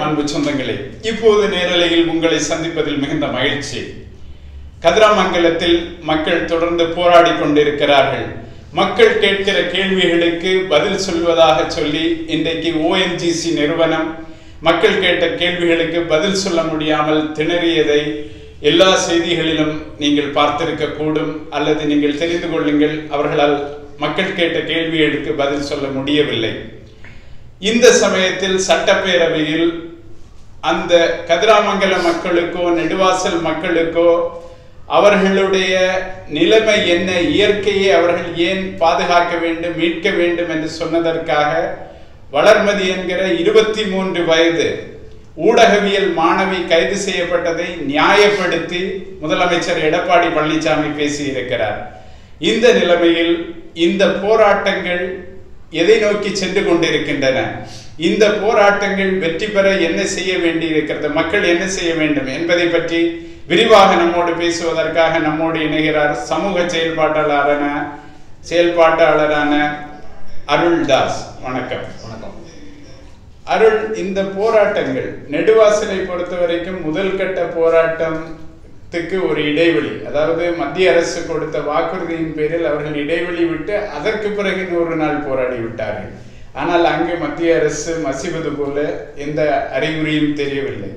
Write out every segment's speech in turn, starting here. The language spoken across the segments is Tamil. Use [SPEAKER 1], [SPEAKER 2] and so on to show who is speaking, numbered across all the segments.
[SPEAKER 1] அன்பு சொந்தங்களே இப்போது நேரலையில் உங்களை சந்திப்பதில் மிகுந்த மகிழ்ச்சி கதிராமங்கலத்தில் மக்கள் தொடர்ந்து போராடி கொண்டிருக்கிறார்கள் மக்கள் கேட்கிற கேள்விகளுக்கு பதில் சொல்வதாக சொல்லி இன்றைக்கு ஓஎன்ஜிசி நிறுவனம் மக்கள் கேட்ட கேள்விகளுக்கு பதில் சொல்ல முடியாமல் திணறியதை எல்லா செய்திகளிலும் நீங்கள் பார்த்திருக்க கூடும் அல்லது நீங்கள் தெரிந்து கொள்ளுங்கள் அவர்களால் மக்கள் கேட்ட கேள்விகளுக்கு பதில் சொல்ல முடியவில்லை இந்த சமயத்தில் சட்டப்பேரவையில் அந்த கதிராமங்கல மக்களுக்கோ நெடுவாசல் மக்களுக்கோ அவர்களுடைய நிலைமை என்ன இயற்கையை அவர்கள் ஏன் பாதுகாக்க வேண்டும் மீட்க வேண்டும் என்று சொன்னதற்காக வளர்மதி என்கிற இருபத்தி மூன்று வயது ஊடகவியல் மாணவி கைது செய்யப்பட்டதை நியாயப்படுத்தி முதலமைச்சர் எடப்பாடி பழனிசாமி பேசியிருக்கிறார் இந்த நிலைமையில் இந்த போராட்டங்கள் எதை நோக்கி சென்று கொண்டிருக்கின்றன இந்த போராட்டங்கள் வெற்றி பெற என்ன செய்ய வேண்டி இருக்கிறது மக்கள் என்ன செய்ய வேண்டும் என்பதை பற்றி விரிவாக நம்மோடு பேசுவதற்காக நம்மோடு இணைகிறார் சமூக செயல்பாட்டாளரான செயல்பாட்டாளரான அருள்தாஸ் வணக்கம்
[SPEAKER 2] வணக்கம்
[SPEAKER 1] அருள் இந்த போராட்டங்கள் நெடுவாசலை பொறுத்த வரைக்கும் முதல் கட்ட போராட்டத்துக்கு ஒரு இடைவெளி அதாவது மத்திய அரசு கொடுத்த வாக்குறுதியின் பேரில் அவர்கள் இடைவெளி விட்டு அதற்கு பிறகு நூறு நாள் போராடி விட்டார்கள் ஆனால் அங்கு மத்திய அரசு மசிவது போல எந்த அறிகுறியும் தெரியவில்லை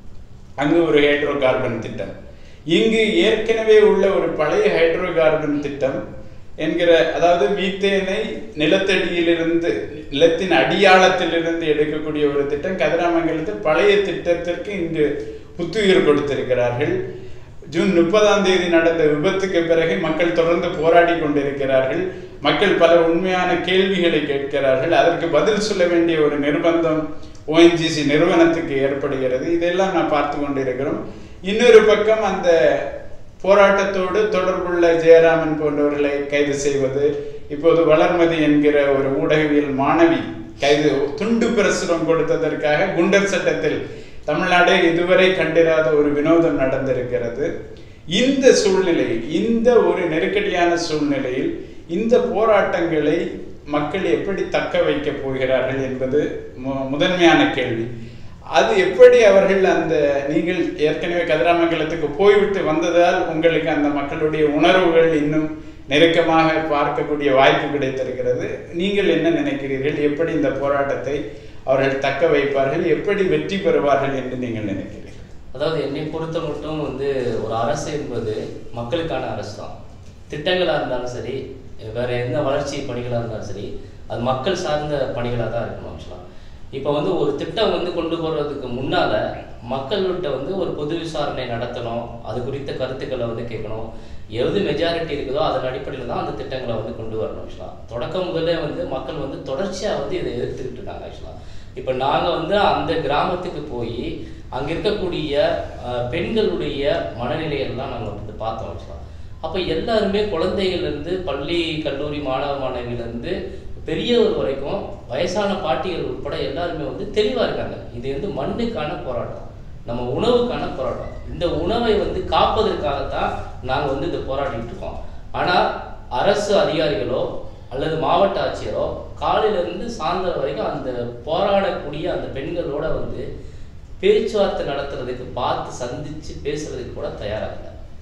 [SPEAKER 1] அங்கு ஒரு ஹைட்ரோ கார்பன் திட்டம் இங்கு ஏற்கனவே உள்ள ஒரு பழைய ஹைட்ரோ கார்பன் திட்டம் என்கிற அதாவது மீத்தேனை நிலத்தடியிலிருந்து நிலத்தின் அடியாளத்திலிருந்து எடுக்கக்கூடிய ஒரு திட்டம் கதிராமங்கலத்தில் பழைய திட்டத்திற்கு இங்கு புத்துயிர் கொடுத்திருக்கிறார்கள் ஜூன் முப்பதாம் தேதி நடந்த விபத்துக்கு பிறகு மக்கள் தொடர்ந்து போராடி கொண்டிருக்கிறார்கள் மக்கள் பல உண்மையான கேள்விகளை கேட்கிறார்கள் அதற்கு பதில் சொல்ல வேண்டிய ஒரு நிர்பந்தம் ஓஎன்ஜிசி நிறுவனத்துக்கு ஏற்படுகிறது இதெல்லாம் நான் பார்த்து கொண்டிருக்கிறோம் இன்னொரு பக்கம் அந்த போராட்டத்தோடு தொடர்புள்ள ஜெயராமன் போன்றவர்களை கைது செய்வது இப்போது வளர்மதி என்கிற ஒரு ஊடகவியல் மாணவி கைது துண்டு பிரசுரம் கொடுத்ததற்காக குண்டர் சட்டத்தில் தமிழ்நாடு இதுவரை கண்டிராத ஒரு வினோதம் நடந்திருக்கிறது இந்த சூழ்நிலையில் இந்த ஒரு நெருக்கடியான சூழ்நிலையில் இந்த போராட்டங்களை மக்கள் எப்படி தக்க வைக்க போகிறார்கள் என்பது மு- முதன்மையான கேள்வி அது எப்படி அவர்கள் அந்த நீங்கள் ஏற்கனவே கதிராமங்கலத்துக்கு போய்விட்டு வந்ததால் உங்களுக்கு அந்த மக்களுடைய உணர்வுகள் இன்னும் நெருக்கமாக பார்க்கக்கூடிய வாய்ப்பு கிடைத்திருக்கிறது நீங்கள் என்ன நினைக்கிறீர்கள் எப்படி இந்த போராட்டத்தை அவர்கள் தக்க வைப்பார்கள் எப்படி வெற்றி பெறுவார்கள் என்று நீங்கள் நினைக்கிறீர்கள்
[SPEAKER 2] அதாவது என்னை பொறுத்த மட்டும் வந்து ஒரு அரசு என்பது மக்களுக்கான அரசு தான் திட்டங்களாக இருந்தாலும் சரி வேற எந்த வளர்ச்சி பணிகளாக இருந்தாலும் சரி அது மக்கள் சார்ந்த பணிகளாக தான் இருக்கணும் ஆக்சுவலாக இப்போ வந்து ஒரு திட்டம் வந்து கொண்டு போகிறதுக்கு முன்னால மக்கள்கிட்ட வந்து ஒரு பொது விசாரணை நடத்தணும் அது குறித்த கருத்துக்களை வந்து கேட்கணும் எது மெஜாரிட்டி இருக்குதோ அதன் அடிப்படையில் தான் அந்த திட்டங்களை வந்து கொண்டு வரணும் ஆக்சுவலாக தொடக்கம் முதல்ல வந்து மக்கள் வந்து தொடர்ச்சியாக வந்து இதை எதிர்த்துக்கிட்டு இருக்காங்க ஆக்சுவலாக இப்போ நாங்கள் வந்து அந்த கிராமத்துக்கு போய் அங்கே இருக்கக்கூடிய அஹ், பெண்களுடைய மனநிலையெல்லாம் நாங்கள் வந்து பார்த்தோம் ஆக்சுவலாக அப்போ எல்லாருமே குழந்தைகள்லேருந்து பள்ளி கல்லூரி மாணவ மாணவியிலேருந்து பெரியவர் வரைக்கும் வயசான பாட்டிகள் உட்பட எல்லாருமே வந்து தெளிவாக இருக்காங்க இது வந்து மண்ணுக்கான போராட்டம் நம்ம உணவுக்கான போராட்டம் இந்த உணவை வந்து காப்பதற்காகத்தான் நாங்கள் வந்து இதை போராடிட்டு இருக்கோம் ஆனால் அரசு அதிகாரிகளோ அல்லது மாவட்ட ஆட்சியரோ காலையிலேருந்து சாயந்தரம் வரைக்கும் அந்த போராடக்கூடிய அந்த பெண்களோட வந்து பேச்சுவார்த்தை நடத்துறதுக்கு பார்த்து சந்திச்சு பேசுறதுக்கு கூட தயாராகல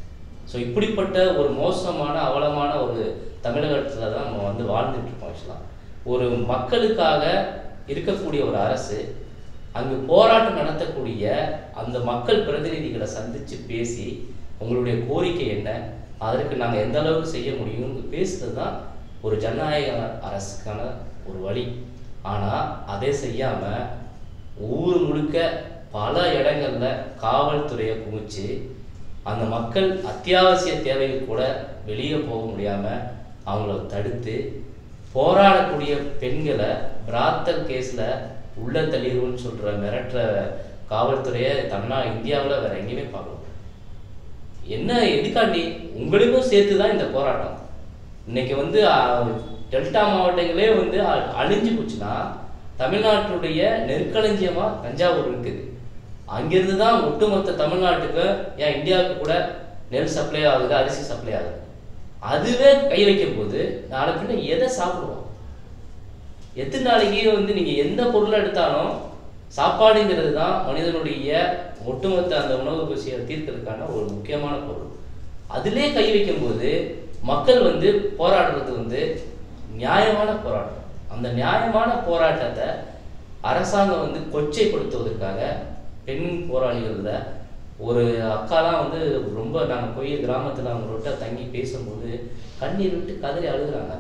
[SPEAKER 2] ஸோ இப்படிப்பட்ட ஒரு மோசமான அவலமான ஒரு தமிழகத்தில் தான் நம்ம வந்து வாழ்ந்துட்டு இருக்கோம் ஆக்சுவலாக ஒரு மக்களுக்காக இருக்கக்கூடிய ஒரு அரசு அங்கு போராட்டம் நடத்தக்கூடிய அந்த மக்கள் பிரதிநிதிகளை சந்திச்சு பேசி உங்களுடைய கோரிக்கை என்ன அதற்கு நாங்கள் எந்த அளவுக்கு செய்ய முடியும்னு பேசுறது தான் ஒரு ஜனநாயக அரசுக்கான ஒரு வழி ஆனால் அதை செய்யாமல் ஊர் முழுக்க பல இடங்கள்ல காவல்துறையை குமிச்சு அந்த மக்கள் அத்தியாவசிய தேவைகள் கூட வெளியே போக முடியாம அவங்கள தடுத்து போராடக்கூடிய பெண்களை பிராத்தல் கேஸ்ல உள்ள தள்ளிடுவோம்னு சொல்ற மிரட்டுற காவல்துறையை தமிழ்நா இந்தியாவில் வேற எங்கேயுமே பார்க்கணும் என்ன எதுக்காண்டி உங்களுக்கும் சேர்த்து தான் இந்த போராட்டம் இன்னைக்கு வந்து அஹ், டெல்டா மாவட்டங்களே வந்து அ- அழிஞ்சு போச்சுன்னா தமிழ்நாட்டுடைய நெற்களஞ்சியமா தஞ்சாவூர் இருக்குது அங்கிருந்து தான் ஒட்டுமொத்த தமிழ்நாட்டுக்கு ஏன் இந்தியாவுக்கு கூட நெல் சப்ளை ஆகுது அரிசி சப்ளை ஆகுது அதுவே கை வைக்கும் போது நாளை பின்ன எதை சாப்பிடுவோம் எத்தனை நாளைக்கு வந்து நீங்க எந்த பொருளை எடுத்தாலும் சாப்பாடுங்கிறது தான் மனிதனுடைய ஒட்டுமொத்த அந்த உணவு பசியை தீர்க்கிறதுக்கான ஒரு முக்கியமான பொருள் அதிலே கை வைக்கும்போது மக்கள் வந்து போராடுறது வந்து நியாயமான போராட்டம் அந்த நியாயமான போராட்டத்தை அரசாங்கம் வந்து கொச்சைப்படுத்துவதற்காக பெண் போராளிகளில் ஒரு அக்காலாம் வந்து ரொம்ப நாங்கள் போய் கிராமத்தில் அவங்கள்ட்ட தங்கி பேசும்போது கண்ணீர் விட்டு கதறி அழுகுறாங்க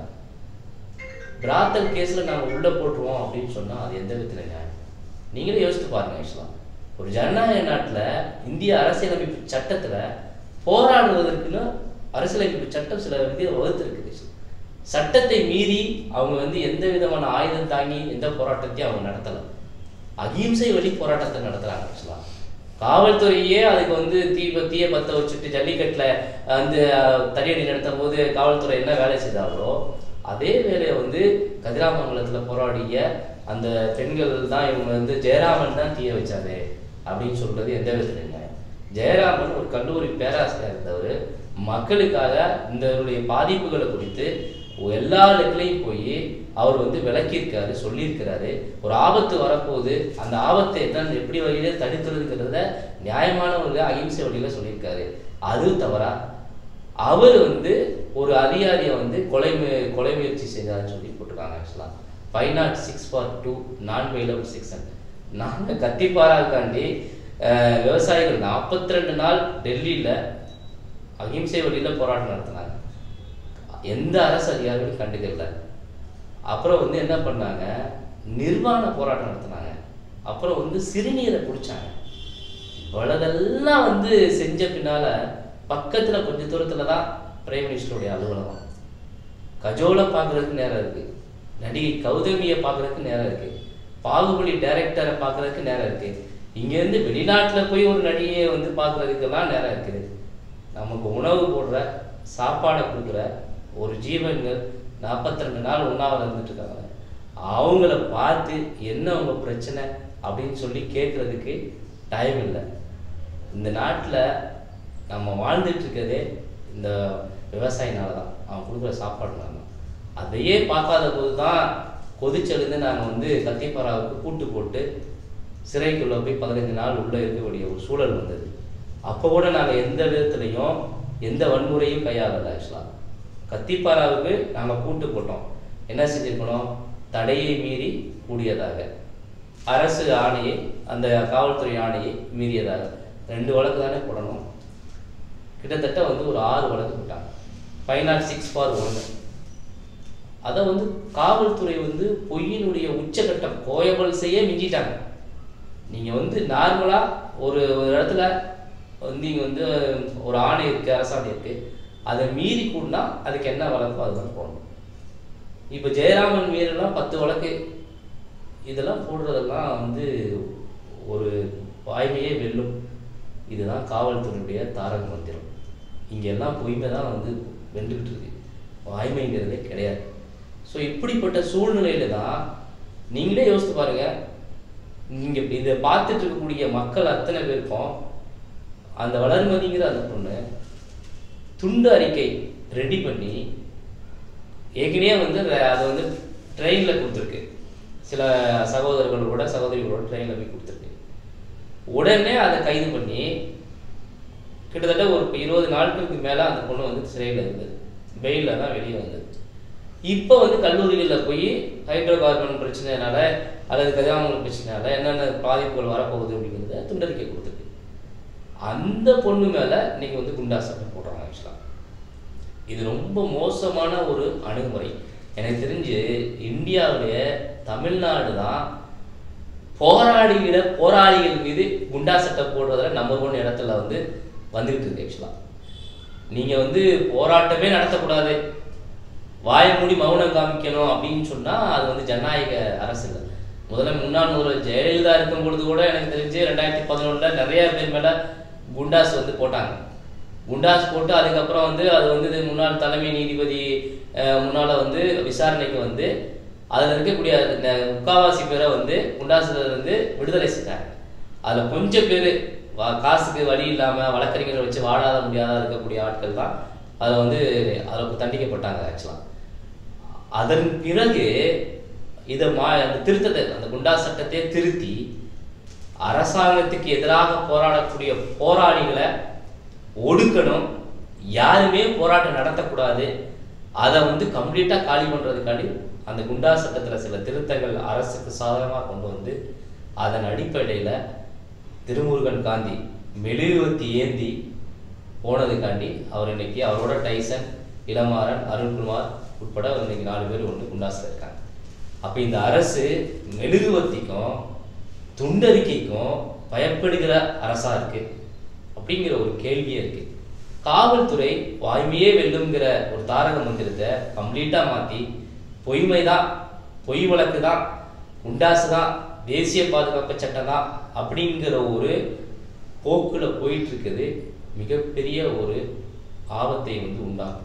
[SPEAKER 2] பிராத்தல் கேஸில் நாங்கள் உள்ளே போட்டுருவோம் அப்படின்னு சொன்னால் அது எந்த விதத்தில் நியாயம் நீங்களே யோசித்து பாருங்க ஆக்சுவலாக ஒரு ஜனநாயக நாட்டில் இந்திய அரசியலமைப்பு சட்டத்தில் போராடுவதற்குன்னு அரசியலமைப்பு சட்டம் சில விதியை வகுத்திருக்குது சட்டத்தை மீறி அவங்க வந்து எந்த விதமான ஆயுதம் தாங்கி எந்த போராட்டத்தையும் அவங்க நடத்தலை அகிம்சை வழி போராட்டத்தை நடத்துகிறாங்க ஆக்சுவலாக காவல்துறையே அதுக்கு வந்து தீ தீய பற்ற வச்சுட்டு ஜல்லிக்கட்டில் வந்து அஹ், தடியடி நடத்தும் போது காவல்துறை என்ன வேலை செய்தாங்களோ அதே வேலையை வந்து கதிராமங்கலத்தில் போராடிய அந்த பெண்கள் தான் இவங்க வந்து ஜெயராமன் தான் தீய வச்சாரு அப்படின்னு சொல்றது எந்த விதத்தில் நியாயம் ஜெயராமன் ஒரு கல்லூரி பேராசிரியர் இருந்தவர் மக்களுக்காக இந்த பாதிப்புகளை குறித்து எல்லா இடத்துலையும் போய் அவர் வந்து விளக்கியிருக்காரு சொல்லியிருக்கிறாரு ஒரு ஆபத்து வரப்போகுது அந்த ஆபத்தை என்ன எப்படி வழியில தடுக்கிறதுங்கிறத நியாயமான ஒரு அகிம்சை வழியில சொல்லியிருக்காரு அது தவறா அவர் வந்து ஒரு அதிகாரியை வந்து கொலை மு- கொலை முயற்சி செய்தார்னு சொல்லி போட்டிருக்காங்க ஆக்சுவலாக five nought six four two non bailable section நாங்கள் கத்திப்பாராக்காண்டி அஹ், விவசாயிகள் நாற்பத்தி ரெண்டு நாள் டெல்லியில் அகிம்சை வழியில் போராட்டம் நடத்தினாங்க எந்த அரசு அதிகாரிகளும் கண்டுக்கல அப்புறம் வந்து என்ன பண்ணாங்க நிர்வாண போராட்டம் நடத்தினாங்க அப்புறம் வந்து சிறுநீரை குடிச்சாங்க இவ்வளதெல்லாம் வந்து செஞ்ச பின்னால பக்கத்துல கொஞ்ச தூரத்துல தான் பிரைம் மினிஸ்டருடைய அலுவலகம் கஜோலை பார்க்கறதுக்கு நேரம் இருக்கு நடிகை கௌதமியை பார்க்கறதுக்கு நேரம் இருக்கு பாகுபலி டைரக்டரை பார்க்கறதுக்கு நேரம் இருக்கு இங்க இருந்து வெளிநாட்டுல போய் ஒரு நடிகையை வந்து பார்க்கறதுக்கெல்லாம் நேரம் இருக்குது நமக்கு உணவு போடுற சாப்பாடை கொடுக்குற ஒரு ஜீவன்கள் 42 ரெண்டு நாள் ஒன்றாவது இருந்துட்டு இருக்காங்க அவங்கள பார்த்து என்ன உங்க பிரச்சனை அப்படின்னு சொல்லி கேட்கறதுக்கு டைம் இல்லை இந்த நாட்டில் நம்ம வாழ்ந்துட்டு இருக்கிறதே இந்த விவசாயினால தான் அவன் கொடுக்குற சாப்பாடுனால தான் அதையே பார்க்காத போது தான் கொதிச்செழுந்து நாங்கள் வந்து கத்திப்பாராவுக்கு கூட்டு போட்டு சிறைக்குள்ளே போய் பதினஞ்சு நாள் உள்ளே இருக்கக்கூடிய ஒரு சூழல் வந்தது அப்போ கூட நாங்கள் எந்த விதத்துலையும் எந்த வன்முறையும் கையாளல ஆக்சுவலாக கத்திப்பாராவுக்கு நாங்கள் கூட்டு போட்டோம் என்ன செஞ்சிருக்கணும் தடையை மீறி கூடியதாக அரசு ஆணையை அந்த காவல்துறை ஆணையை மீறியதாக ரெண்டு வழக்கு தானே போடணும் கிட்டத்தட்ட வந்து ஒரு ஆறு வழக்கு போட்டாங்க ஃபைவ் நாட் சிக்ஸ் ஃபார் ஒன்று அதை வந்து காவல்துறை வந்து பொய்யினுடைய உச்சகட்டம் கோயபல் செய்ய மிஞ்சிட்டாங்க நீங்கள் வந்து நார்மலாக ஒரு ஒரு இடத்துல வந்து இங்கே வந்து ஒரு ஆணை இருக்குது அரசாணை இருக்குது அதை மீறி கூடனா அதுக்கு என்ன வழக்கோ அதுதான் போடணும் இப்போ ஜெயராமன் மீறலாம் பத்து வழக்கு இதெல்லாம் போடுறதெல்லாம் வந்து ஒரு வாய்மையே வெல்லும் இதுதான் காவல்துறையுடைய தாரக மந்திரம் இங்க எல்லாம் பொய்மை தான் வந்து வென்றுக்கிட்டு இருக்கு வாய்மைங்கிறதே கிடையாது ஸோ இப்படிப்பட்ட சூழ்நிலையில தான் நீங்களே யோசித்து பாருங்க நீங்க இப்ப இதை பார்த்துட்டு இருக்கக்கூடிய மக்கள் அத்தனை பேருக்கும் அந்த வளர்மதிங்கிற அந்த பொண்ணு துண்டு அறிக்கை ரெடி பண்ணி ஏற்கனவே வந்து ர- அதை வந்து ட்ரெயினில் கொடுத்துருக்கு சில சகோதரர்களோட சகோதரிகளோட ட்ரெயினில் போய் கொடுத்துருக்கு உடனே அதை கைது பண்ணி கிட்டத்தட்ட ஒரு இப்ப இருபது நாட்களுக்கு மேலே அந்த பொண்ணு வந்து சிறையில் இருந்தது பெயிலில் தான் வெளியே வந்தது இப்போ வந்து கல்லூரிகளில் போய் ஹைட்ரோ கார்பன் பிரச்சனைனால அல்லது கதிராமங்கலம் பிரச்சனைனால என்னென்ன பாதிப்புகள் வரப்போகுது அப்படிங்கிறத துண்டறிக்கை கொடுத்துருக்கு அந்த பொண்ணு மேலே இன்னைக்கு வந்து குண்டா சட்டம் போடுறாங்க ஆக்சுவலாக இது ரொம்ப மோசமான ஒரு அணுகுமுறை எனக்கு தெரிஞ்சு இந்தியாவுடைய தமிழ்நாடு தான் போராடிகிற போராளிகள் மீது குண்டா சட்டம் போடுறதுல நம்பர் ஒன் இடத்துல வந்து வந்துகிட்டு இருக்கு ஆக்சுவலாக நீங்கள் வந்து போராட்டமே நடத்தக்கூடாது வாய மூடி மௌனம் காமிக்கணும் அப்படின்னு சொன்னால் அது வந்து ஜனநாயக அரசு இல்லை முதல்ல முன்னாள் முதல்வர் ஜெயலலிதா இருக்கும் பொழுது கூட எனக்கு தெரிஞ்சு ரெண்டாயிரத்தி பதினொன்றில் நிறைய பேர் மேலே குண்டாஸ் வந்து போட்டாங்க குண்டாஸ் போட்டு அதுக்கப்புறம் வந்து அது வந்து இது முன்னாள் தலைமை நீதிபதி அஹ், முன்னால வந்து விசாரணைக்கு வந்து அதில் இருக்கக்கூடிய அந்த முக்காவாசி பேரை வந்து குண்டாசுல இருந்து விடுதலை செஞ்சாங்க அதில் கொஞ்சம் பேர் காசுக்கு வழி இல்லாமல் வழக்கறிஞரை வச்சு வாழாத முடியாத இருக்கக்கூடிய ஆட்கள் தான் அதில் வந்து அதில் தண்டிக்கப்பட்டாங்க ஆக்சுவலாக அதன் பிறகு இதை மா அந்த திருத்தத்தை அந்த குண்டா சட்டத்தை திருத்தி அரசாங்கத்துக்கு எதிராக போராடக்கூடிய போராளிகளை ஒடுக்கணும் யாருமே போராட்டம் நடத்தக்கூடாது அதை வந்து கம்ப்ளீட்டாக காலி பண்ணுறதுக்காண்டி அந்த குண்டா சட்டத்தில் சில திருத்தங்கள் அரசுக்கு சாதகமாக கொண்டு வந்து அதன் அடிப்படையில் திருமுருகன் காந்தி மெழுகுவத்தி ஏந்தி போனதுக்காண்டி அவர் இன்னைக்கு அவரோட டைசன் இளமாறன் அருண்குமார் உட்பட இன்னைக்கு நாலு பேர் வந்து குண்டாசில் இருக்காங்க அப்போ இந்த அரசு மெழுகுவத்திக்கும் துண்டறிக்கைக்கும் பயப்படுகிற அரசா இருக்கு அப்படிங்கிற ஒரு கேள்வியே இருக்கு காவல்துறை வாய்மையே வெல்லுங்கிற ஒரு தாரக மந்திரத்தை கம்ப்ளீட்டா மாத்தி பொய்மை தான் பொய் வழக்கு தான் குண்டாசு தான் தேசிய பாதுகாப்பு சட்டம் தான் அப்படிங்கிற ஒரு போக்குல போயிட்டு இருக்குது மிகப்பெரிய ஒரு ஆபத்தை வந்து உண்டாகும்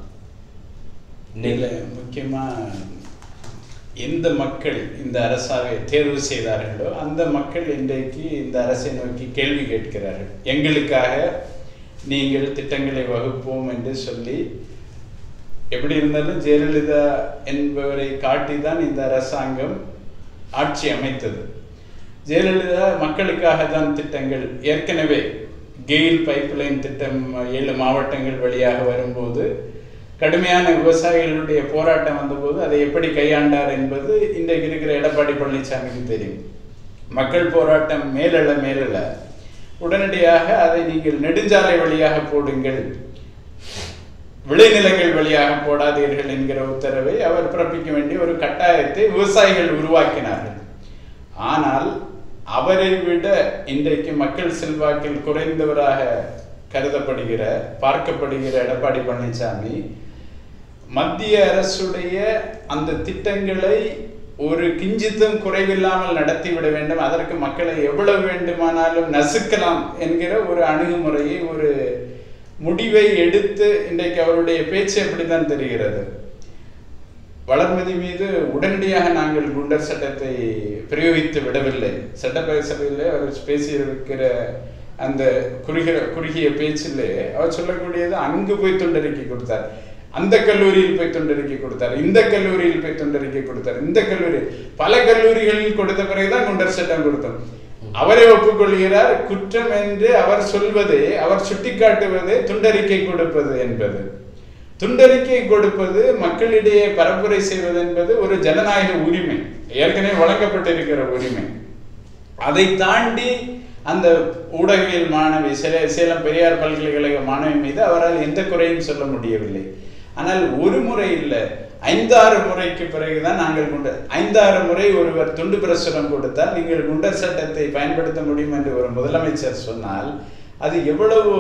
[SPEAKER 1] இதில் முக்கியமாக எந்த மக்கள் இந்த அரசாவை தேர்வு செய்தார்களோ அந்த மக்கள் இன்றைக்கு இந்த அரசை நோக்கி கேள்வி கேட்கிறார்கள் எங்களுக்காக நீங்கள் திட்டங்களை வகுப்போம் என்று சொல்லி எப்படி இருந்தாலும் ஜெயலலிதா என்பவரை காட்டி தான் இந்த அரசாங்கம் ஆட்சி அமைத்தது ஜெயலலிதா மக்களுக்காக தான் திட்டங்கள் ஏற்கனவே கெயில் பைப்லைன் திட்டம் ஏழு மாவட்டங்கள் வழியாக வரும்போது கடுமையான விவசாயிகளுடைய போராட்டம் வந்தபோது அதை எப்படி கையாண்டார் என்பது இன்றைக்கு இருக்கிற எடப்பாடி பழனிசாமிக்கு தெரியும் மக்கள் போராட்டம் மேலெழ மேலெழ உடனடியாக அதை நீங்கள் நெடுஞ்சாலை வழியாக போடுங்கள் விளைநிலங்கள் வழியாக போடாதீர்கள் என்கிற உத்தரவை அவர் பிறப்பிக்க வேண்டிய ஒரு கட்டாயத்தை விவசாயிகள் உருவாக்கினார்கள் ஆனால் அவரை விட இன்றைக்கு மக்கள் செல்வாக்கில் குறைந்தவராக கருதப்படுகிற பார்க்கப்படுகிற எடப்பாடி பழனிசாமி மத்திய அரசுடைய அந்த திட்டங்களை ஒரு கிஞ்சித்தும் குறைவில்லாமல் நடத்திவிட வேண்டும் அதற்கு மக்களை எவ்வளவு வேண்டுமானாலும் நசுக்கலாம் என்கிற ஒரு அணுகுமுறையை ஒரு முடிவை எடுத்து இன்றைக்கு அவருடைய பேச்சு அப்படித்தான் தெரிகிறது வளர்மதி மீது உடனடியாக நாங்கள் குண்டர் சட்டத்தை பிரயோகித்து விடவில்லை சட்டப்பேரவையில் அவர் பேசியிருக்கிற அந்த குறுகிய குறுகிய பேச்சிலே அவர் சொல்லக்கூடியது அங்கு போய் தொண்டறிக்கை கொடுத்தார் அந்த கல்லூரியில் போய் தொண்டறிக்கை கொடுத்தார் இந்த கல்லூரியில் போய் தொண்டறிக்கை கொடுத்தார் இந்த கல்லூரி பல கல்லூரிகளில் கொடுத்த பிறகுதான் குண்டர் சட்டம் கொடுத்தோம் அவரை ஒப்புக்கொள்கிறார் குற்றம் என்று அவர் சொல்வதே அவர் சுட்டிக்காட்டுவதே துண்டறிக்கை கொடுப்பது என்பது துண்டறிக்கை கொடுப்பது மக்களிடையே பரப்புரை செய்வது என்பது ஒரு ஜனநாயக உரிமை ஏற்கனவே வழங்கப்பட்டிருக்கிற உரிமை அதை தாண்டி அந்த ஊடகவியல் மாணவி சில சேலம் பெரியார் பல்கலைக்கழக மாணவி மீது அவரால் எந்த குறையும் சொல்ல முடியவில்லை ஆனால் ஒரு முறை இல்லை ஐந்தாறு முறைக்கு பிறகுதான் நாங்கள் குண்ட ஐந்தாறு முறை ஒருவர் துண்டு பிரசுரம் கொடுத்தால் நீங்கள் குண்டர் சட்டத்தை பயன்படுத்த முடியும் என்று ஒரு முதலமைச்சர் சொன்னால் அது எவ்வளவு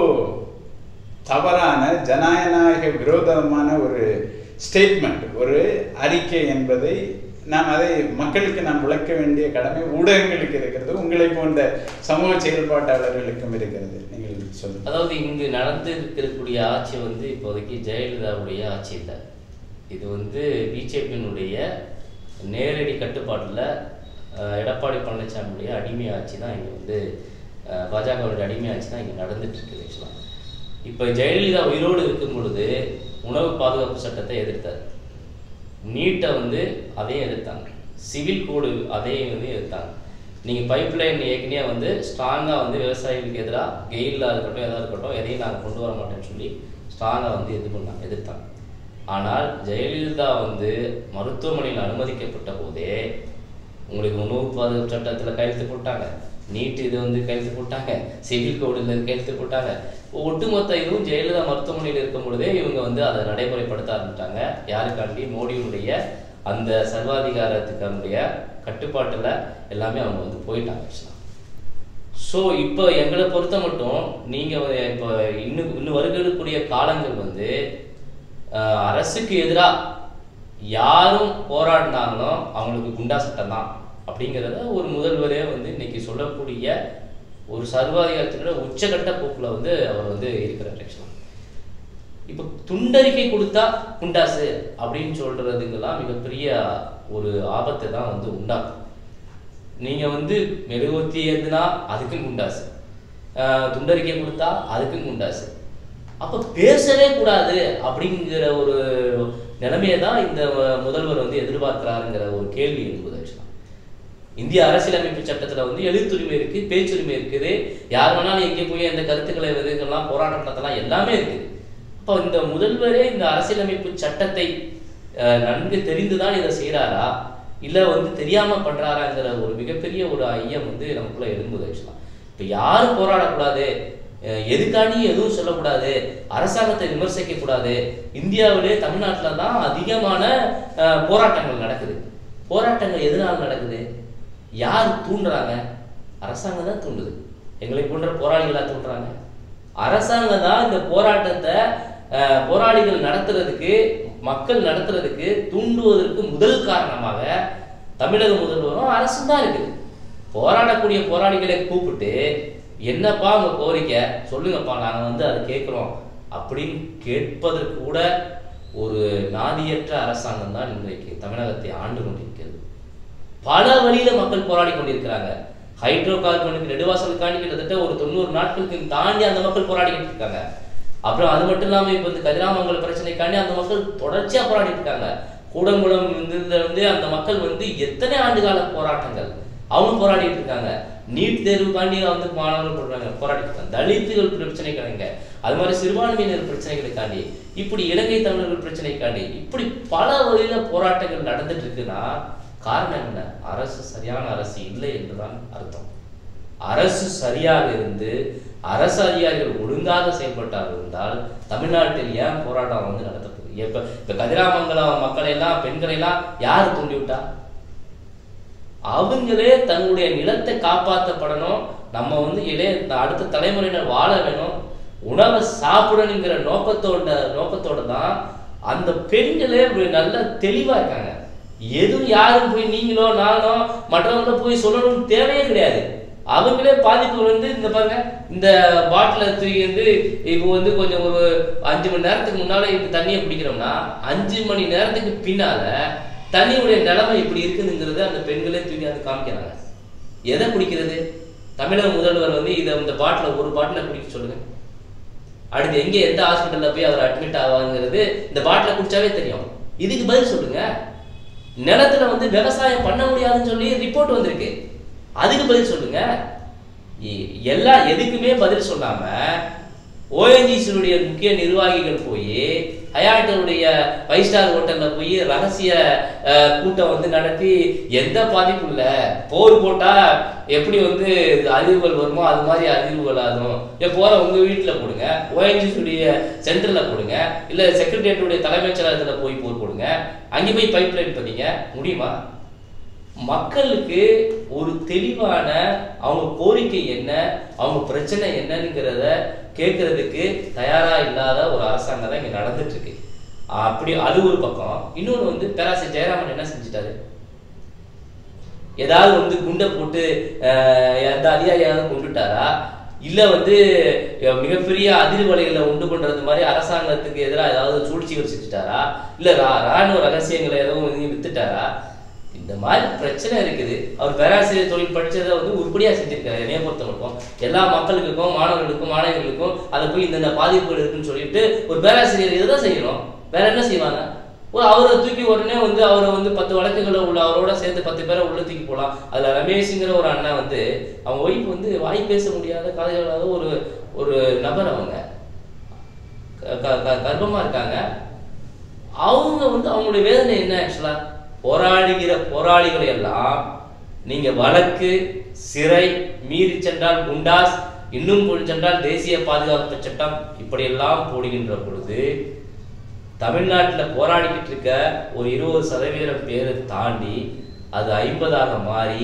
[SPEAKER 1] தவறான ஜனநாயக விரோதமான ஒரு ஸ்டேட்மெண்ட் ஒரு அறிக்கை என்பதை நாம் அதை மக்களுக்கு நாம் விளக்க வேண்டிய கடமை ஊடகங்களுக்கு இருக்கிறது உங்களை போன்ற சமூக செயல்பாட்டாளர்களுக்கும் இருக்கிறது நீங்கள் சொல்லுங்க
[SPEAKER 2] அதாவது இங்கு நடந்து இருக்கக்கூடிய ஆட்சி வந்து இப்போதைக்கு ஜெயலலிதாவுடைய ஆட்சி இல்லை இது வந்து பிஜேபியினுடைய நேரடி கட்டுப்பாட்டில் எடப்பாடி பழனிசாமியுடைய அடிமை ஆட்சி தான் இங்கே வந்து அஹ், பாஜகவுடைய அடிமை ஆட்சி தான் இங்கே நடந்துட்டு இருக்குது ஆக்சுவலாக இப்போ ஜெயலலிதா உயிரோடு இருக்கும் பொழுது உணவு பாதுகாப்பு சட்டத்தை எதிர்த்தார் நீட்டை வந்து அதையும் எதிர்த்தாங்க சிவில் கோடு அதையும் வந்து எதிர்த்தாங்க நீங்கள் பைப் லைன் ஏற்கனவே வந்து ஸ்ட்ராங்காக வந்து விவசாயிகளுக்கு எதிராக கெயிலாக இருக்கட்டும் எதாக இருக்கட்டும் எதையும் நாங்கள் கொண்டு வர மாட்டோம்னு சொல்லி ஸ்ட்ராங்காக வந்து இது பண்ணாங்க எதிர்த்தாங்க ஆனால் ஜெயலலிதா வந்து மருத்துவமனையில் அனுமதிக்கப்பட்ட போதே உங்களுக்கு உணவு பாதுகாப்பு சட்டத்தில் கையெழுத்து போட்டாங்க நீட் இது வந்து கையெழுத்து போட்டாங்க சிவில் கோடில் கையெழுத்து போட்டாங்க ஒட்டுமொத்த இதுவும் ஜெயலலிதா மருத்துவமனையில் இருக்கும் பொழுதே இவங்க வந்து அதை நடைமுறைப்படுத்த ஆரம்பிச்சிட்டாங்க யாருக்காண்டி மோடியினுடைய அந்த சர்வாதிகாரத்துக்கானுடைய கட்டுப்பாட்டில் எல்லாமே அவங்க வந்து போயிட்டாங்க ஆக்சுவலாக ஸோ இப்போ எங்களை பொறுத்த மட்டும் நீங்கள் இப்போ இன்னும் இன்னும் வருகிறக்கூடிய காலங்கள் வந்து ஆஹ், அரசுக்கு எதிராக யாரும் போராடினாங்களோ அவங்களுக்கு குண்டா சட்டம் தான் அப்படிங்கிறத ஒரு முதல்வரே வந்து இன்னைக்கு சொல்லக்கூடிய ஒரு சர்வாதிகாரத்தினோட உச்சகட்ட போக்கில் வந்து அவர் வந்து இருக்கிறார் ஆக்சுவலாக இப்போ துண்டறிக்கை கொடுத்தா குண்டாசு அப்படின்னு சொல்றதுங்கெல்லாம் மிகப்பெரிய ஒரு ஆபத்தை தான் வந்து உண்டாக்கும் நீங்க வந்து மெழுகுவத்தி ஏந்துனா அதுக்கும் குண்டாசு ஆஹ் துண்டறிக்கை கொடுத்தா அதுக்கும் குண்டாசு அப்ப பேசவே கூடாது அப்படிங்கிற ஒரு நிலைமையை தான் இந்த முதல்வர் வந்து எதிர்பார்க்கிறாருங்கிற ஒரு கேள்வி எழுப்புது ஆக்சுவலாக இந்திய அரசியலமைப்பு சட்டத்துல வந்து எழுத்துரிமை இருக்கு பேச்சுரிமை இருக்குது யார் வேணாலும் எங்கே போய் அந்த கருத்துக்களை விதைக்கலாம் போராட்டம் நடத்தலாம் எல்லாமே இருக்குது அப்போ இந்த முதல்வரே இந்த அரசியலமைப்பு சட்டத்தை அஹ், நன்கு தெரிந்துதான் இதை செய்றாரா இல்ல வந்து தெரியாம பண்றாராங்கிற ஒரு மிகப்பெரிய ஒரு ஐயம் வந்து நமக்குள்ள எழும்புது ஆக்சுவலா இப்போ யாரும் போராடக்கூடாது அஹ், எதுக்காண்டியும் எதுவும் சொல்லக்கூடாது அரசாங்கத்தை விமர்சிக்க கூடாது இந்தியாவிலே தமிழ்நாட்டில் தான் அதிகமான அஹ், போராட்டங்கள் நடக்குது போராட்டங்கள் எதனால நடக்குது யார் தூண்டுறாங்க அரசாங்கம் தான் தூண்டுது எங்களை போன்ற போராளிகளா தூண்டுறாங்க அரசாங்கம் தான் இந்த போராட்டத்தை அஹ், போராளிகள் நடத்துறதுக்கு மக்கள் நடத்துறதுக்கு தூண்டுவதற்கு முதல் காரணமாக தமிழக முதல்வரும் அரசும் தான் இருக்குது போராடக்கூடிய போராளிகளை கூப்பிட்டு என்னப்பா உங்க கோரிக்கை சொல்லுங்கப்பா நாங்க வந்து அதை கேட்குறோம் அப்படின்னு கேட்பதற்கு கூட ஒரு நாதியற்ற அரசாங்கம் தான் இன்றைக்கு தமிழகத்தை ஆண்டு கொண்டிருக்கிறது பல வழியில மக்கள் போராடி கொண்டிருக்கிறாங்க ஹைட்ரோ கார்பனுக்கு நெடுவாசலுக்காண்டி கிட்டத்தட்ட ஒரு தொண்ணூறு நாட்களுக்கு தாண்டி அந்த மக்கள் போராடிக்கிட்டு இருக்காங்க அப்புறம் அது மட்டும் இல்லாம இப்ப இந்த கதிராமங்கல பிரச்சனைக்காண்டி அந்த மக்கள் தொடர்ச்சியா போராடிட்டு இருக்காங்க கூடங்குளம் இருந்ததுல இருந்து அந்த மக்கள் வந்து எத்தனை ஆண்டுகால போராட்டங்கள் அவங்க போராடிட்டு இருக்காங்க நீட் தேர்வுக்காண்டி வந்து மாணவர்கள் போடுறாங்க போராடிட்டு இருக்காங்க தலித்துகள் பிரச்சனைக்காண்டிங்க அது மாதிரி சிறுபான்மையினர் பிரச்சனைகளுக்காண்டி இப்படி இலங்கை தமிழர்கள் பிரச்சனைக்காண்டி இப்படி பல வழியில போராட்டங்கள் நடந்துட்டு இருக்குன்னா காரணம் என்ன அரசு சரியான அரசு இல்லை என்றுதான் அர்த்தம் அரசு சரியாக இருந்து அரசு அதிகாரிகள் ஒழுங்காக செயல்பட்டார்கள் இருந்தால் தமிழ்நாட்டில் ஏன் போராட்டம் வந்து நடத்தப்படுது இப்ப இப்ப கதிராமங்கலம் மக்களை எல்லாம் பெண்களை எல்லாம் யார் தூண்டி விட்டா அவங்களே தன்னுடைய நிலத்தை காப்பாற்றப்படணும் நம்ம வந்து இளைய அடுத்த தலைமுறையினர் வாழ வேணும் உணவை சாப்பிடணுங்கிற நோக்கத்தோட நோக்கத்தோட தான் அந்த பெண்களே ஒரு நல்ல தெளிவா இருக்காங்க எதுவும் யாரும் போய் நீங்களோ நானோ மற்றவங்கள போய் சொல்லணும்னு தேவையே கிடையாது அவங்களே பாதிப்பு வந்து இந்த பாருங்க இந்த பாட்டில தூக்கி வந்து இப்போ வந்து கொஞ்சம் ஒரு அஞ்சு மணி நேரத்துக்கு முன்னால இப்ப தண்ணியை பிடிக்கிறோம்னா அஞ்சு மணி நேரத்துக்கு பின்னால தண்ணியுடைய நிலைமை இப்படி இருக்குதுங்கிறத அந்த பெண்களே தூக்கி அது காமிக்கிறாங்க எதை குடிக்கிறது தமிழக முதல்வர் வந்து இதை இந்த பாட்டில ஒரு பாட்டில குடிக்க சொல்லுங்க அடுத்து எங்க எந்த ஹாஸ்பிட்டல்ல போய் அவர் அட்மிட் ஆவாங்கிறது இந்த பாட்டில குடிச்சாவே தெரியும் இதுக்கு பதில் சொல்லுங்க நிலத்துல வந்து விவசாயம் பண்ண முடியாதுன்னு சொல்லி ரிப்போர்ட் வந்திருக்கு அதுக்கு பதில் சொல்லுங்க எ- எல்லா எதுக்குமே பதில் சொல்லாம ஓஎன்ஜிசியுடைய முக்கிய நிர்வாகிகள் போய் ஹயாட்டோடைய ஃபைவ் ஸ்டார் ஹோட்டல்ல போய் ரகசிய அஹ், கூட்டம் வந்து நடத்தி எந்த பாதிப்பும் இல்ல போர் போட்டா எப்படி வந்து அதிர்வுகள் வருமோ அது மாதிரி அதிர்வுகள் ஆகும் இப்போ போற உங்க வீட்டுல போடுங்க ஓஎன்ஜிசியுடைய சென்டர்ல போடுங்க இல்ல செக்ரட்டரியேட்டுடைய தலைமைச் செயலகத்துல போய் போர் போடுங்க அங்கே போய் பைப் லைன் பண்ணீங்க முடியுமா மக்களுக்கு ஒரு தெளிவான அவங்க கோரிக்கை என்ன அவங்க பிரச்சனை என்னங்கிறத கேட்கறதுக்கு தயாரா இல்லாத ஒரு அரசாங்கம் தான் இங்க நடந்துட்டு இருக்கு அப்படி அது ஒரு பக்கம் இன்னொன்று வந்து பேராசி ஜெயராமன் என்ன செஞ்சுட்டாரு ஏதாவது வந்து குண்டை போட்டு அஹ், எந்த அதிகாரியாவது கொண்டுட்டாரா இல்ல வந்து அஹ், மிகப்பெரிய அதிர்வலைகளை உண்டு பண்றது மாதிரி அரசாங்கத்துக்கு எதிராக ஏதாவது சூழ்ச்சிகள் செஞ்சுட்டாரா இல்ல ரா- ராணுவ ரகசியங்களை எதுவும் வந்து வித்துட்டாரா இந்த மாதிரி பிரச்சனை இருக்குது அவர் பேராசிரியர் தொழில் படிச்சதை வந்து உருப்படியா செஞ்சிருக்காரு என்னைய பொறுத்த மட்டும் எல்லா மக்களுக்கும் மாணவர்களுக்கும் மாணவிகளுக்கும் அதை போய் இந்த பாதிப்புகள் இருக்குன்னு சொல்லிட்டு ஒரு பேராசிரியர் இதுதான் செய்யணும் வேற என்ன செய்வாங்க ஒரு அவரை தூக்கி உடனே வந்து அவரை வந்து பத்து வழக்குகளை உள்ள அவரோட சேர்த்து பத்து பேரை உள்ள தூக்கி போகலாம் அதுல ரமேஷ்ங்கிற ஒரு அண்ணன் வந்து அவங்க ஒய்ஃப் வந்து வாய் பேச முடியாத காதையில்லாத ஒரு ஒரு நபர் அவங்க க- க- க- கர்ப்பமா இருக்காங்க அவங்க வந்து அவங்களுடைய வேதனை என்ன ஆக்சுவலா போராடுகிற போராளிகளை எல்லாம் நீங்க வழக்கு சிறை மீறி சென்றால் குண்டாஸ் இன்னும் போய் சென்றால் தேசிய பாதுகாப்பு சட்டம் இப்படியெல்லாம் போடுகின்ற பொழுது தமிழ்நாட்டில் போராடிக்கிட்டு இருக்க ஒரு இருபது சதவீதம் பேரை தாண்டி அது ஐம்பதாக மாறி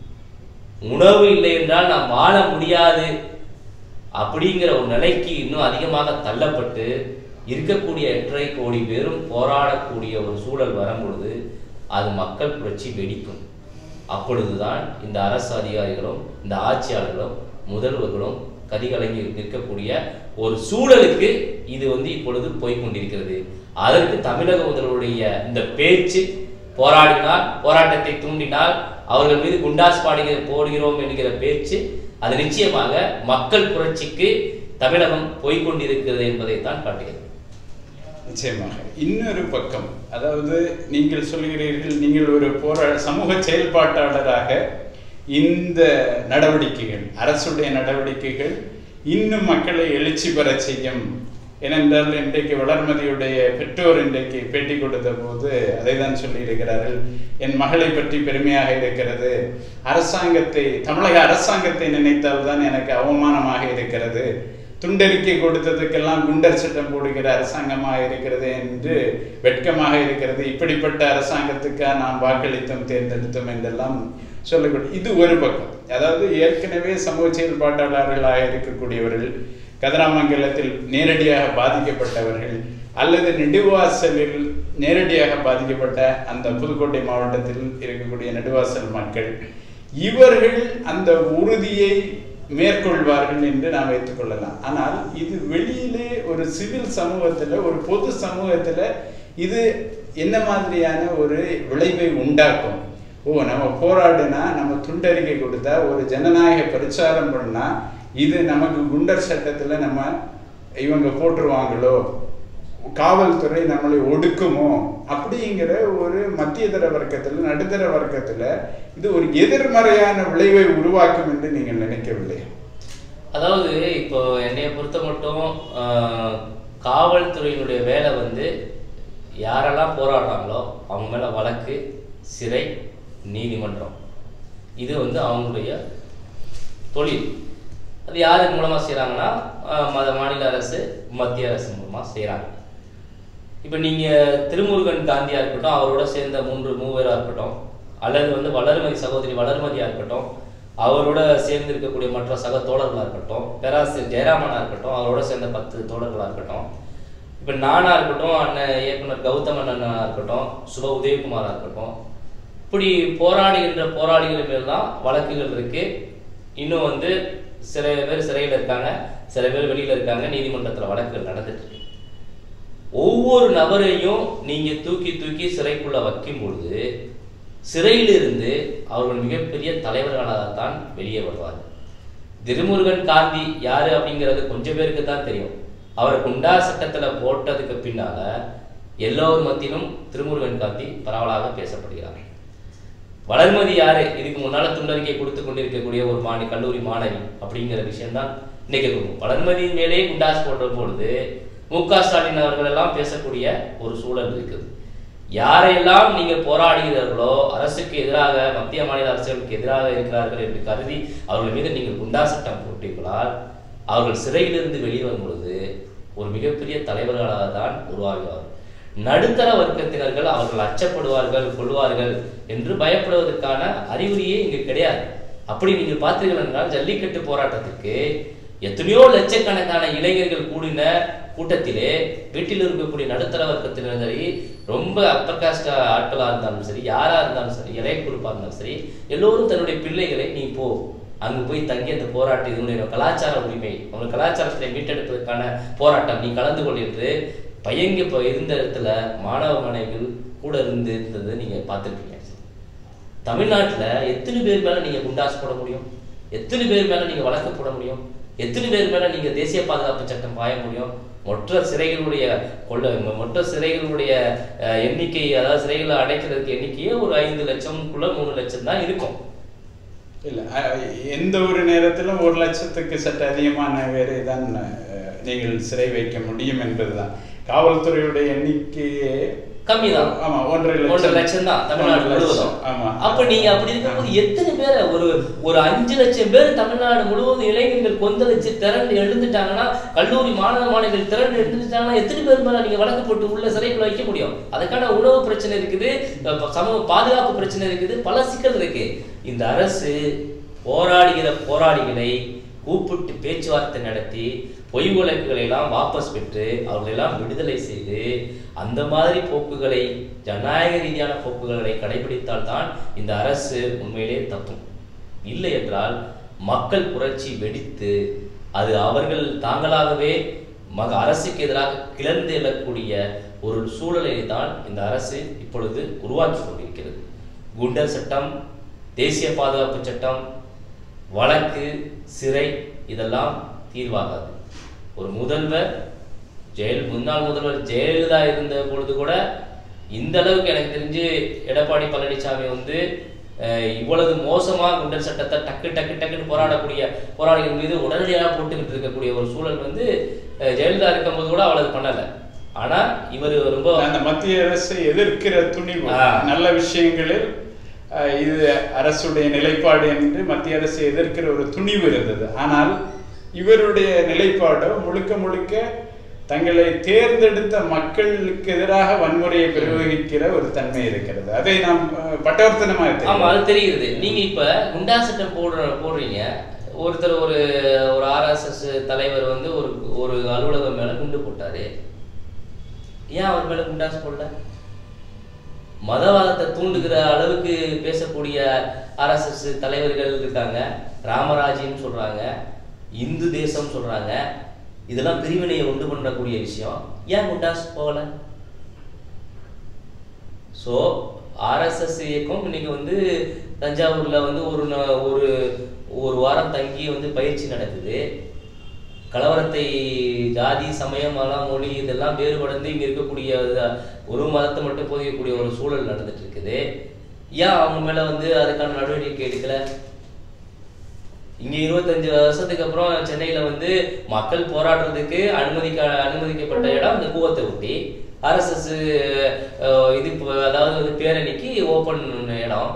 [SPEAKER 2] உணவு இல்லை என்றால் நாம் வாழ முடியாது அப்படிங்கிற ஒரு நிலைக்கு இன்னும் அதிகமாக தள்ளப்பட்டு இருக்கக்கூடிய எட்டரை கோடி பேரும் போராடக்கூடிய ஒரு சூழல் வரும் பொழுது அது மக்கள் புரட்சி வெடிக்கும் அப்பொழுதுதான் இந்த அரசு அதிகாரிகளும் இந்த ஆட்சியாளர்களும் முதல்வர்களும் கதிகலங்கி நிற்கக்கூடிய ஒரு சூழலுக்கு இது வந்து இப்பொழுது போய்க் கொண்டிருக்கிறது அதற்கு தமிழக முதல்வருடைய இந்த பேச்சு போராடினால் போராட்டத்தை தூண்டினால் அவர்கள் மீது குண்டாஸ் பாடுகிற போடுகிறோம் என்கிற பேச்சு அது நிச்சயமாக மக்கள் புரட்சிக்கு தமிழகம் போய்க் கொண்டிருக்கிறது என்பதைத்தான் காட்டுகிறது
[SPEAKER 1] நிச்சயமாக இன்னொரு பக்கம் அதாவது நீங்கள் சொல்கிறீர்கள் நீங்கள் ஒரு போரா சமூக செயல்பாட்டாளராக இந்த நடவடிக்கைகள் அரசுடைய நடவடிக்கைகள் இன்னும் மக்களை எழுச்சி பெறச் செய்யும் ஏனென்றால் இன்றைக்கு வளர்மதியுடைய பெற்றோர் இன்றைக்கு பேட்டி கொடுத்த போது அதை தான் சொல்லியிருக்கிறார்கள் என் மகளை பற்றி பெருமையாக இருக்கிறது அரசாங்கத்தை தமிழக அரசாங்கத்தை நினைத்தால் தான் எனக்கு அவமானமாக இருக்கிறது துண்டறிக்கை கொடுத்ததுக்கெல்லாம் குண்டர் சட்டம் போடுகிற அரசாங்கமாக இருக்கிறது என்று வெட்கமாக இருக்கிறது இப்படிப்பட்ட அரசாங்கத்துக்கா நாம் வாக்களித்தோம் தேர்ந்தெடுத்தோம் என்றெல்லாம் சொல்லக்கூடிய இது ஒரு பக்கம் அதாவது ஏற்கனவே சமூக செயல்பாட்டாளர்களாக இருக்கக்கூடியவர்கள் கதிராமங்கலத்தில் நேரடியாக பாதிக்கப்பட்டவர்கள் அல்லது நெடுவாசலில் நேரடியாக பாதிக்கப்பட்ட அந்த புதுக்கோட்டை மாவட்டத்தில் இருக்கக்கூடிய நெடுவாசல் மக்கள் இவர்கள் அந்த உறுதியை மேற்கொள்வார்கள் என்று நாம் வைத்துக் கொள்ளலாம் ஆனால் இது வெளியிலே ஒரு சிவில் சமூகத்துல ஒரு பொது சமூகத்துல இது என்ன மாதிரியான ஒரு விளைவை உண்டாக்கும் ஓ நம்ம போராடினா நம்ம துண்டறிக்கை கொடுத்தா ஒரு ஜனநாயக பிரச்சாரம் பண்ணா இது நமக்கு குண்டர் சட்டத்துல நம்ம இவங்க போட்டுருவாங்களோ காவல்துறை நம்மளை ஒடுக்குமோ அப்படிங்கிற ஒரு மத்தியதர வர்க்கத்துல நடுத்தர வர்க்கத்துல இது ஒரு எதிர்மறையான விளைவை உருவாக்கும் என்று நீங்கள் நினைக்கவில்லை
[SPEAKER 2] அதாவது இப்போ என்னைய பொறுத்த மட்டும் ஆஹ், காவல்துறையினுடைய வேலை வந்து யாரெல்லாம் போராடுறாங்களோ அவங்க மேல வழக்கு சிறை நீதிமன்றம் இது வந்து அவங்களுடைய தொழில் அது யார் மூலமா செய்றாங்கன்னா ஆஹ், மத மாநில அரசு மத்திய அரசு மூலமா செய்றாங்க இப்போ நீங்க திருமுருகன் காந்தியா இருக்கட்டும் அவரோட சேர்ந்த மூன்று மூவரா இருக்கட்டும் அல்லது வந்து வளர்மதி சகோதரி வளர்மதியா இருக்கட்டும் அவரோட சேர்ந்து இருக்கக்கூடிய மற்ற சக தோழர்களா இருக்கட்டும் பேராசிரியர் ஜெயராமனா இருக்கட்டும் அவரோட சேர்ந்த பத்து தோழர்களா இருக்கட்டும் இப்போ நானா இருக்கட்டும் அண்ணன் இயக்குனர் கௌதமன் அண்ணனா இருக்கட்டும் சுப உதயகுமாரா இருக்கட்டும் இப்படி போராடுகின்ற போராளிகள் மேலாம் வழக்குகள் இருக்கு இன்னும் வந்து சில பேர் சிறையில் இருக்காங்க சில பேர் வெளியில இருக்காங்க நீதிமன்றத்துல வழக்குகள் நடந்துட்டு இருக்கு ஒவ்வொரு நபரையும் நீங்க தூக்கி தூக்கி சிறைக்குள்ள வைக்கும் பொழுது சிறையிலிருந்து அவர்கள் மிகப்பெரிய தலைவர்களாகத்தான் வெளியே வருவார்கள் திருமுருகன் காந்தி யாரு அப்படிங்கிறது கொஞ்சம் பேருக்கு தான் தெரியும் அவர் குண்டா சட்டத்துல போட்டதுக்கு பின்னால எல்லோர் மத்தியிலும் திருமுருகன் காந்தி பரவலாக பேசப்படுகிறார் வளர்மதி யாரு இதுக்கு முன்னால துண்டறிக்கை கொடுத்து கொண்டிருக்கக்கூடிய ஒரு மாணி கல்லூரி மாணவி அப்படிங்கிற விஷயம் தான் இன்னைக்கு இருக்கும் வளர்மதியின் மேலேயே குண்டாஸ் போட்ட பொழுது மு க ஸ்டாலின் அவர்கள் எல்லாம் பேசக்கூடிய ஒரு சூழல் இருக்குது யாரையெல்லாம் நீங்க போராடுகிறீர்களோ அரசுக்கு எதிராக மத்திய மாநில அரசுகளுக்கு எதிராக இருக்கிறார்கள் என்று கருதி அவர்கள் மீது நீங்கள் குண்டா சட்டம் போட்டீர்களால் அவர்கள் சிறையிலிருந்து வெளிவரும் பொழுது ஒரு மிகப்பெரிய தலைவர்களாக தான் உருவாகுவார்கள் நடுத்தர வர்க்கத்தினர்கள் அவர்கள் அச்சப்படுவார்கள் கொள்வார்கள் என்று பயப்படுவதற்கான அறிகுறியே இங்கு கிடையாது அப்படி நீங்கள் பார்த்தீர்கள் என்றால் ஜல்லிக்கட்டு போராட்டத்திற்கு எத்தனையோ லட்சக்கணக்கான இளைஞர்கள் கூடின கூட்டத்திலே வீட்டில் இருக்கக்கூடிய நடுத்தர வர்க்கத்தினரும் சரி ரொம்ப அப்பர் காஸ்ட் ஆட்களா இருந்தாலும் சரி யாரா இருந்தாலும் சரி இளைய குறிப்பா இருந்தாலும் சரி எல்லோரும் தன்னுடைய பிள்ளைகளை நீ போ அங்கு போய் தங்கி அந்த போராட்டம் இதனுடைய கலாச்சார உரிமை அவங்க கலாச்சாரத்தை மீட்டெடுப்பதற்கான போராட்டம் நீ கலந்து கொள் என்று பையங்க இப்போ இருந்த இடத்துல மாணவ மாணவிகள் கூட இருந்து இருந்ததை நீங்க பார்த்துருப்பீங்க தமிழ்நாட்டுல எத்தனை பேர் மேல நீங்க குண்டாஸ் போட முடியும் எத்தனை பேர் மேல நீங்க வழக்கு போட முடியும் எத்தனை பேர் மேல நீங்க தேசிய பாதுகாப்பு சட்டம் பாய முடியும் மொற்ற சிறைகளுடைய கொள்ள மொற்ற சிறைகளுடைய அஹ், எண்ணிக்கை அதாவது சிறைகளை அடைக்கிறதுக்கு எண்ணிக்கையே ஒரு ஐந்து லட்சம்குள்ள மூணு லட்சம் தான் இருக்கும்
[SPEAKER 1] இல்ல அஹ், எந்த ஒரு நேரத்திலும் ஒரு லட்சத்துக்கு சற்று அதிகமான பேரை தான் அஹ், நீங்கள் சிறை வைக்க முடியும் என்பதுதான் காவல்துறையுடைய எண்ணிக்கையே
[SPEAKER 2] கம்மிதான்
[SPEAKER 1] ஆமா ஒன்றரை
[SPEAKER 2] ஒன்றரை
[SPEAKER 1] லட்சம்
[SPEAKER 2] லட்சம் தான் தமிழ்நாடு
[SPEAKER 1] ஒன்றரை லட்சம்,
[SPEAKER 2] முழுவதும்
[SPEAKER 1] ஆமா
[SPEAKER 2] அப்ப நீங்க அப்படி இருக்கும்போது எத்தனை பேரை ஒரு ஒரு அஞ்சு லட்சம் பேர் தமிழ்நாடு முழுவதும் இளைஞர்கள் கொந்தளிச்சு திரண்டு எழுந்துட்டாங்கன்னா கல்லூரி மாணவ மாணவிகள் திரண்டு எழுந்துட்டாங்கன்னா எத்தனை பேர் மேல நீங்க வழக்கு போட்டு உள்ள சிறைக்குள்ள வைக்க முடியும் அதுக்கான உணவு பிரச்சனை இருக்குது அஹ் சமூக பாதுகாப்பு பிரச்சனை இருக்குது பல சிக்கல் இருக்கு இந்த அரசு போராடுகிற போராளிகளை கூப்பிட்டு பேச்சுவார்த்தை நடத்தி பொய் வழக்குகளை எல்லாம் வாபஸ் பெற்று அவர்களை எல்லாம் விடுதலை செய்து அந்த மாதிரி போக்குகளை ஜனநாயக ரீதியான போக்குகளை கடைபிடித்தால் தான் இந்த அரசு உண்மையிலே தப்பும் இல்லை என்றால் மக்கள் புரட்சி வெடித்து அது அவர்கள் தாங்களாகவே மக அரசுக்கு எதிராக கிளர்ந்து எழக்கூடிய ஒரு சூழலை தான் இந்த அரசு இப்பொழுது உருவாக்கி கொண்டிருக்கிறது குண்டர் சட்டம் தேசிய பாதுகாப்பு சட்டம் வழக்கு சிறை இதெல்லாம் தீர்வாகாது ஒரு முதல்வர் ஜெயல் முன்னாள் முதல்வர் ஜெயலலிதா இருந்த பொழுது கூட இந்த அளவுக்கு எனக்கு தெரிஞ்சு எடப்பாடி பழனிசாமி வந்து அஹ், இவ்வளவு மோசமா குண்டர் சட்டத்தை டக்கு டக்கு டக்குன்னு போராடக்கூடிய போராளிகள் மீது உடனடியாக போட்டுக்கிட்டு இருக்கக்கூடிய ஒரு சூழல் வந்து அஹ், ஜெயலலிதா இருக்கும்போது கூட அவ்வளவு பண்ணல ஆனா இவர் ரொம்ப
[SPEAKER 1] அந்த மத்திய அரசை எதிர்க்கிற துணிவு
[SPEAKER 2] ஆ.
[SPEAKER 1] நல்ல விஷயங்களில் அஹ், இது அரசுடைய நிலைப்பாடு என்று மத்திய அரசை எதிர்க்கிற ஒரு துணிவு இருந்தது ஆனால் இவருடைய நிலைப்பாடோ முழுக்க முழுக்க தங்களை தேர்ந்தெடுத்த மக்களுக்கு எதிராக வன்முறையை பிரயோகிக்கிற ஒரு தன்மை இருக்கிறது அதை நாம் அஹ், பட்டவர்த்தனமாக
[SPEAKER 2] ஆமா
[SPEAKER 1] தெரியும்.
[SPEAKER 2] அது தெரியுது நீங்க இப்ப குண்டா சட்டம் போடுற போடுறீங்க ஒருத்தர் ஒரு ஒரு ஆர்எஸ்எஸ் தலைவர் வந்து ஒரு ஒரு அலுவலகம் மேல குண்டு போட்டாரு ஏன் அவர் மேல குண்டாஸ் போடல மதவாதத்தை தூண்டுகிற அளவுக்கு பேசக்கூடிய ஆர்எஸ்எஸ் தலைவர்கள் இருக்காங்க ராமராஜ்யம் சொல்றாங்க இந்து தேசம் சொல்றாங்க இதெல்லாம் பிரிவினையை உண்டு பண்ணக்கூடிய விஷயம் ஏன் குண்டாஸ் போகல ஸோ ஆர்எஸ்எஸ் இயக்கம் இன்னைக்கு வந்து தஞ்சாவூர்ல வந்து ஒரு நா- ஒரு ஒரு வாரம் தங்கி வந்து பயிற்சி நடக்குது கலவரத்தை ஜாதி சமயம் மதம் மொழி இதெல்லாம் வேறுபடுந்து இங்க இருக்கக்கூடிய இத- ஒரு மதத்தை மட்டும் போதிக்கக்கூடிய ஒரு சூழல் நடந்துட்டு இருக்குது ஏன் அவங்க மேல வந்து அதுக்கான நடவடிக்கை எடுக்கல இங்க இருபத்தஞ்சு வருஷத்துக்கு அப்புறம் சென்னையில வந்து மக்கள் போராடுறதுக்கு அனுமதிக்க அனுமதிக்கப்பட்ட இடம் இந்த கூவத்தை ஒட்டி ஆர்எஸ்எஸ் இது இப்ப அதாவது வந்து பேரணிக்கு ஓப்பன் இடம்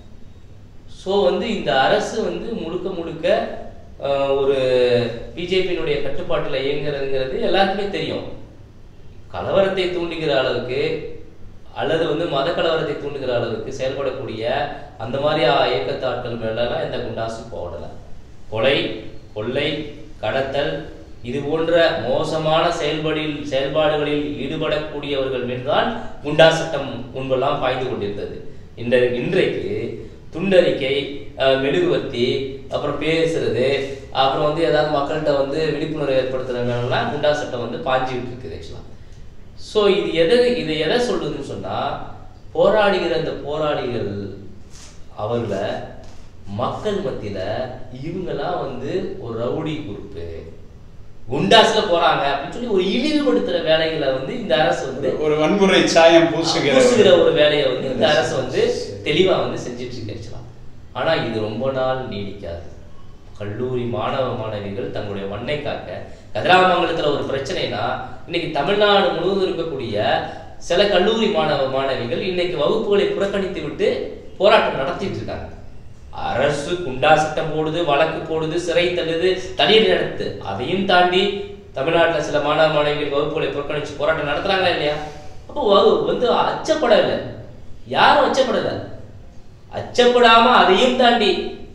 [SPEAKER 2] ஸோ வந்து இந்த அரசு வந்து முழுக்க முழுக்க அஹ், ஒரு பிஜேபியினுடைய கட்டுப்பாட்டில் இயங்குறதுங்கிறது எல்லாருக்குமே தெரியும் கலவரத்தை தூண்டுகிற அளவுக்கு அல்லது வந்து மத கலவரத்தை தூண்டுகிற அளவுக்கு செயல்படக்கூடிய அந்த மாதிரி ஆ- இயக்கத்து ஆட்கள் மேலலாம் எந்த குண்டாசும் போடலை கொலை கொள்ளை கடத்தல் இது போன்ற மோசமான செயல்பாடில் செயல்பாடுகளில் ஈடுபடக்கூடியவர்கள் மீதுதான் குண்டா சட்டம் முன்பெல்லாம் பாய்ந்து கொண்டிருந்தது இந்த இன்றைக்கு துண்டறிக்கை அஹ், மெழுகுவர்த்தி அப்புறம் பேசுறது அப்புறம் வந்து ஏதாவது மக்கள்கிட்ட வந்து விழிப்புணர்வு ஏற்படுத்துறதுனால குண்டா சட்டம் வந்து பாஞ்சிட்டு இருக்குது ஆக்சுவலாக ஸோ இது எதை இது எதை சொல்லுதுன்னு சொன்னா போராடுகிற அந்த போராளிகள் அவர்களை மக்கள் மத்தியில இவங்கெல்லாம் வந்து ஒரு ரவுடி குரூப்பு குண்டாஸ்ல போறாங்க அப்படின்னு சொல்லி ஒரு இழிவுபடுத்துற வேலைகளை வந்து இந்த அரசு வந்து
[SPEAKER 1] ஒரு வன்முறை சாயம் பூசுகிற
[SPEAKER 2] பூசுகிற ஒரு வேலையை வந்து இந்த அரசு வந்து தெளிவா வந்து செஞ்சுட்டு இருக்கு actually. ஆனா இது ரொம்ப நாள் நீடிக்காது கல்லூரி மாணவ மாணவிகள் தங்களுடைய மண்ணை காக்க கதிராமங்கலத்துல ஒரு பிரச்சனைனா இன்னைக்கு தமிழ்நாடு முழுவதும் இருக்கக்கூடிய சில கல்லூரி மாணவ மாணவிகள் இன்னைக்கு வகுப்புகளை புறக்கணித்து விட்டு போராட்டம் நடத்திட்டு இருக்காங்க அரசு குண்டா சட்டம் போடுது வழக்கு போடுது சிறை தள்ளுது தண்ணீர் நடத்து அதையும் தாண்டி தமிழ்நாட்டுல சில மாணவ மாணவிகள் வகுப்புகளை புறக்கணிச்சு போராட்டம் நடத்துறாங்களா இல்லையா அப்போ வகு- வந்து அச்சப்படல யாரும் அச்சப்படல அச்சப்படாம அதையும் தாண்டி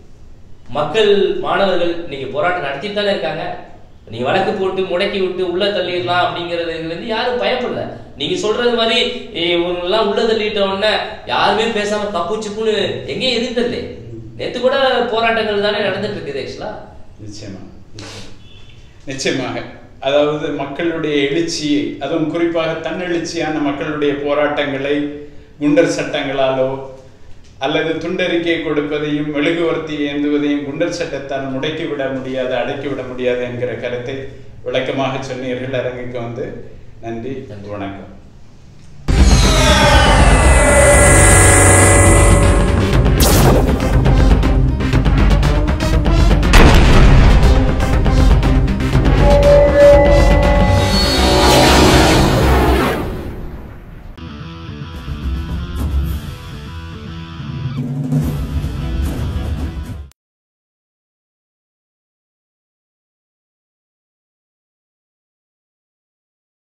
[SPEAKER 2] மக்கள் மாணவர்கள் இன்னைக்கு போராட்டம் நடத்திட்டு தானே இருக்காங்க நீங்க வழக்கு போட்டு முடக்கி விட்டு உள்ள தள்ளிடலாம் அப்படிங்கிறது வந்து யாரும் பயப்படல நீங்க சொல்றது மாதிரி ஏய், இவங்கெல்லாம் உள்ள தள்ளிட்ட உடனே யாருமே பேசாம தப்பு சுப்புன்னு எங்கேயும் எதிர்த்தல நேத்து கூட போராட்டங்கள் தானே நடந்துட்டு இருக்குது ஆக்சுவலா
[SPEAKER 1] நிச்சயமா நிச்சயமா. நிச்சயமாக அதாவது மக்களுடைய எழுச்சியை அதுவும் குறிப்பாக தன்னெழுச்சியான மக்களுடைய போராட்டங்களை குண்டர் சட்டங்களாலோ அல்லது துண்டறிக்கை கொடுப்பதையும் மெழுகுவர்த்தி ஏந்துவதையும் குண்டர் சட்டத்தால் முடக்கிவிட முடியாது அடக்கிவிட முடியாது என்கிற கருத்தை விளக்கமாக சொன்னீர்கள் அரங்குக்கு வந்து நன்றி வணக்கம்